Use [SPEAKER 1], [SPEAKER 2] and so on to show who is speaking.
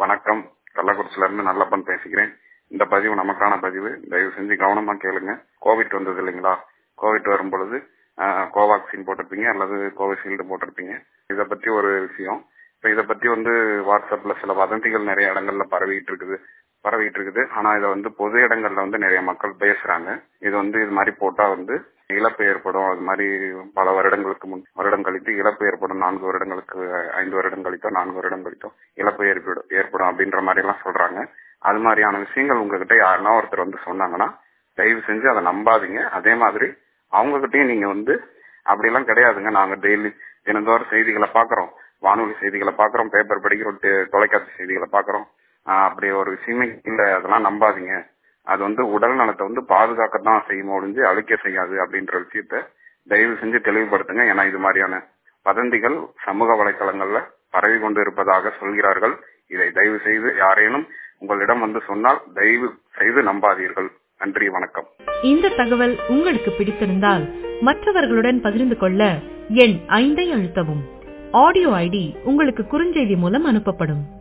[SPEAKER 1] வணக்கம் கள்ளக்குறிச்சில இருந்து நல்லப்பன் பேசுகிறேன் இந்த பதிவு நமக்கான பதிவு தயவு செஞ்சு கவனமா கேளுங்க கோவிட் வந்தது இல்லைங்களா கோவிட் வரும் பொழுது ஆஹ், கோவாக்சின் போட்டிருப்பீங்க அல்லது கோவிஷீல்டு போட்டிருப்பீங்க இத பத்தி ஒரு விஷயம் இப்ப இத பத்தி வந்து வாட்ஸ்அப்ல சில வதந்திகள் நிறைய இடங்கள்ல பரவிட்டு இருக்குது பரவிட்டு இருக்குது ஆனா இத வந்து பொது இடங்கள்ல வந்து நிறைய மக்கள் பேசுறாங்க இது வந்து இது மாதிரி போட்டா வந்து இழப்பு ஏற்படும் அது மாதிரி பல வருடங்களுக்கு முன் வருடம் கழித்து இழப்பு ஏற்படும் நான்கு வருடங்களுக்கு ஐந்து வருடம் கழித்தோ நான்கு வருடம் கழித்தோ இழப்பு ஏற்படும் ஏற்படும் அப்படின்ற மாதிரி எல்லாம் சொல்றாங்க அது மாதிரியான விஷயங்கள் உங்ககிட்ட யாருன்னா ஒருத்தர் வந்து சொன்னாங்கன்னா தயவு செஞ்சு அதை நம்பாதீங்க அதே மாதிரி அவங்க கிட்டயும் நீங்க வந்து அப்படியெல்லாம் கிடையாதுங்க நாங்க டெய்லி தினந்தோறும் செய்திகளை பாக்குறோம் வானொலி செய்திகளை பாக்குறோம் பேப்பர் படிக்கிறோம் டெ- தொலைக்காட்சி செய்திகளை பாக்குறோம் ஆஹ் அப்படி ஒரு விஷயமே இல்ல அதெல்லாம் நம்பாதீங்க அது வந்து உடல் நலத்தை வந்து பாதுகாக்கத்தான் செய்யும் ஒழிஞ்சு அழிக்க செய்யாது அப்படின்ற விஷயத்த தயவு செஞ்சு தெளிவுபடுத்துங்க ஏன்னா இது மாதிரியான வதந்திகள் சமூக வலைத்தளங்கள்ல பரவி கொண்டு இருப்பதாக சொல்கிறார்கள் இதை தயவு செய்து யாரேனும் உங்களிடம் வந்து சொன்னால் தயவு செய்து நம்பாதீர்கள் நன்றி வணக்கம்
[SPEAKER 2] இந்த தகவல் உங்களுக்கு பிடித்திருந்தால் மற்றவர்களுடன் பகிர்ந்து கொள்ள எண் ஐந்தை அழுத்தவும் ஆடியோ ஐடி உங்களுக்கு குறுஞ்செய்தி மூலம் அனுப்பப்படும்